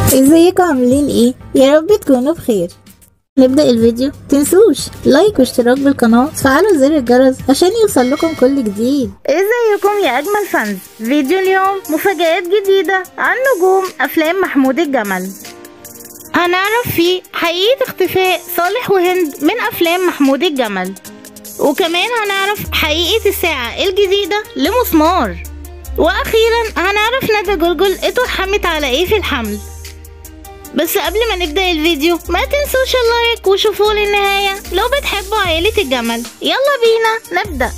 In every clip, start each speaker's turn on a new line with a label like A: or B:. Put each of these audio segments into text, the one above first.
A: ازيكم عاملين ايه يا رب تكونوا بخير نبدأ الفيديو تنسوش لايك واشتراك بالقناة وتفعلوا زر الجرس عشان يوصل لكم كل جديد
B: ازيكم يا اجمل فانز فيديو اليوم مفاجآت جديدة عن نجوم افلام محمود الجمل هنعرف فيه حقيقة اختفاء صالح وهند من افلام محمود الجمل وكمان هنعرف حقيقة الساعة الجديدة لمسمار واخيرا هنعرف ندى جلجل اتوحمت على ايه في الحمل بس قبل ما نبدأ الفيديو ما تنسوش اللايك وشوفوا للنهاية لو بتحبوا عائلة الجمل يلا بينا نبدأ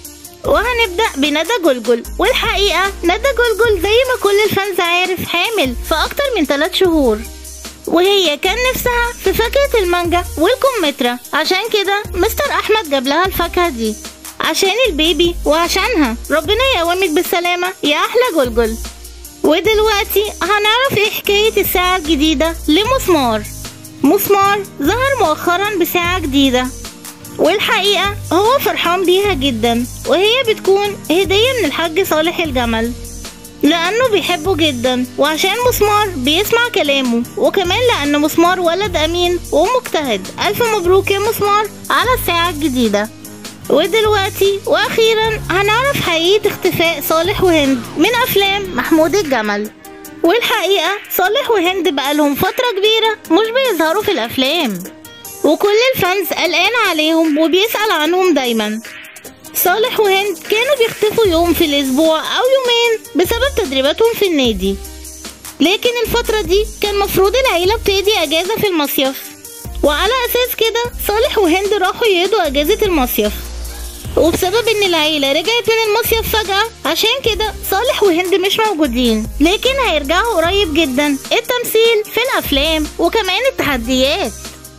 B: وهنبدأ بندى جلجل والحقيقة ندى جلجل زي ما كل الفانز عارف حامل في أكتر من 3 شهور وهي كان نفسها في فاكهة المانجا والكمثرى عشان كده مستر أحمد جاب لها الفاكهة دي عشان البيبي وعشانها ربنا يقومك بالسلامة يا أحلى جلجل ودلوقتي هنعرف ايه حكاية الساعة الجديدة لمسمار مسمار ظهر مؤخرا بساعة جديدة والحقيقة هو فرحان بيها جدا وهي بتكون هدية من الحاج صالح الجمل لأنه بيحبه جدا وعشان مسمار بيسمع كلامه وكمان لأن مسمار ولد أمين ومجتهد ألف مبروك يا مسمار على الساعة الجديدة ودلوقتي واخيرا هنعرف حقيقة اختفاء صالح وهند من افلام محمود الجمل والحقيقة صالح وهند بقالهم فترة كبيرة مش بيظهروا في الافلام وكل الفانز قلقان عليهم وبيسأل عنهم دايما صالح وهند كانوا بيختفوا يوم في الاسبوع او يومين بسبب تدريباتهم في النادي لكن الفترة دي كان مفروض العيلة بتقضي اجازة في المصيف وعلى اساس كده صالح وهند راحوا يقضوا اجازة المصيف وبسبب ان العيلة رجعت من المصيف فجأة عشان كده صالح وهند مش موجودين لكن هيرجعوا قريب جدا التمثيل في الافلام وكمان التحديات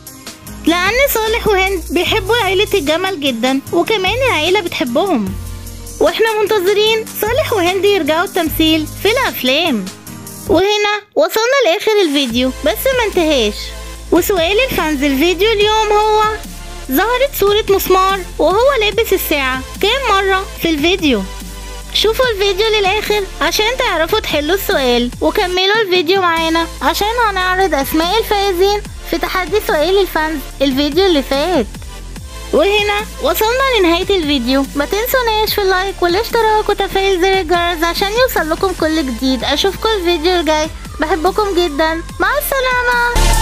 B: لان صالح وهند بيحبوا عيلة الجمل جدا وكمان العيلة بتحبهم واحنا منتظرين صالح وهند يرجعوا التمثيل في الافلام وهنا وصلنا لاخر الفيديو بس ما انتهاش وسؤال الفانز الفيديو اليوم هو ظهرت صورة مسمار وهو لابس الساعة كام مرة في الفيديو شوفوا الفيديو للآخر عشان تعرفوا تحلوا السؤال وكملوا الفيديو معانا عشان هنعرض أسماء الفائزين في تحدي سؤال الفانز الفيديو اللي فات وهنا وصلنا لنهاية الفيديو ما تنسوناش في اللايك والاشتراك وتفعيل زر الجرس عشان يوصل لكم كل جديد اشوفكم الفيديو الجاي بحبكم جدا مع السلامة